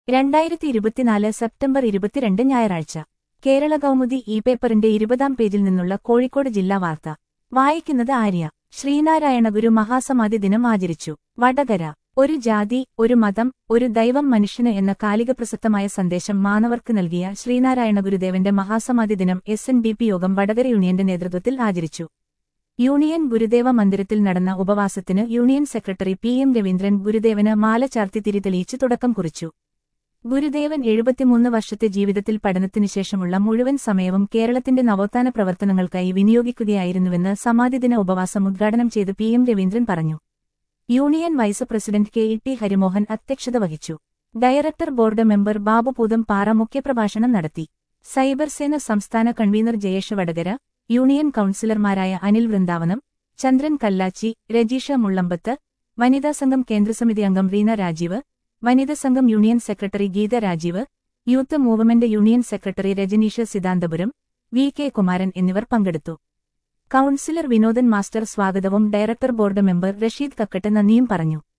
രണ്ടായിരത്തി ഇരുപത്തിനാല് സെപ്റ്റംബർ ഇരുപത്തിരണ്ട് ഞായറാഴ്ച കേരള കൗമുദി ഇ പേപ്പറിന്റെ ഇരുപതാം പേജിൽ നിന്നുള്ള കോഴിക്കോട് ജില്ലാ വാർത്ത വായിക്കുന്നത് ആര്യ ശ്രീനാരായണ ഗുരു മഹാസമാധി ദിനം ആചരിച്ചു വടകര ഒരു ജാതി ഒരു മതം ഒരു ദൈവം മനുഷ്യന് എന്ന കാലിക പ്രസക്തമായ സന്ദേശം മാനവർക്ക് നൽകിയ ശ്രീനാരായണ ഗുരുദേവന്റെ മഹാസമാധി ദിനം എസ് എൻ ഡി പി യോഗം വടകര യൂണിയന്റെ നേതൃത്വത്തിൽ ആചരിച്ചു യൂണിയൻ ഗുരുദേവ മന്ദിരത്തിൽ നടന്ന ഉപവാസത്തിന് union secretary P M Raveendran ഗുരുദേവന് മാല ചാർത്തി തിരിതെളിയിച്ച് തുടക്കം കുറിച്ചു ഗുരുദേവൻ എഴുപത്തിമൂന്ന് വർഷത്തെ ജീവിതത്തിൽ പഠനത്തിനുശേഷമുള്ള മുഴുവൻ സമയവും കേരളത്തിന്റെ നവോത്ഥാന പ്രവർത്തനങ്ങൾക്കായി വിനിയോഗിക്കുകയായിരുന്നുവെന്ന് സമാധിദിന ഉപവാസം ഉദ്ഘാടനം ചെയ്ത് പി എം രവീന്ദ്രൻ പറഞ്ഞു union vice president K E T Harimohan അധ്യക്ഷത വഹിച്ചു director board member Babu Pootham Para മുഖ്യപ്രഭാഷണം നടത്തി സൈബർ സേന സംസ്ഥാന കൺവീനർ ജയേഷ് വടകര യൂണിയൻ കൌൺസിലർമാരായ അനിൽ വൃന്ദാവനം ചന്ദ്രൻ കല്ലാച്ചി രജീഷ മുള്ളമ്പത്ത് വനിതാ സംഘം കേന്ദ്രസമിതി അംഗം റീന രാജീവ് വനിതാ സംഘം union secretary Geetha Rajeev youth movement union secretary Rajaneesh Siddhanthapuram V K Kumaran എന്നിവർ പങ്കെടുത്തു കൌൺസിലർ വിനോദൻ മാസ്റ്റർ സ്വാഗതവും director board member Rasheed Kakkatt നന്ദിയും പറഞ്ഞു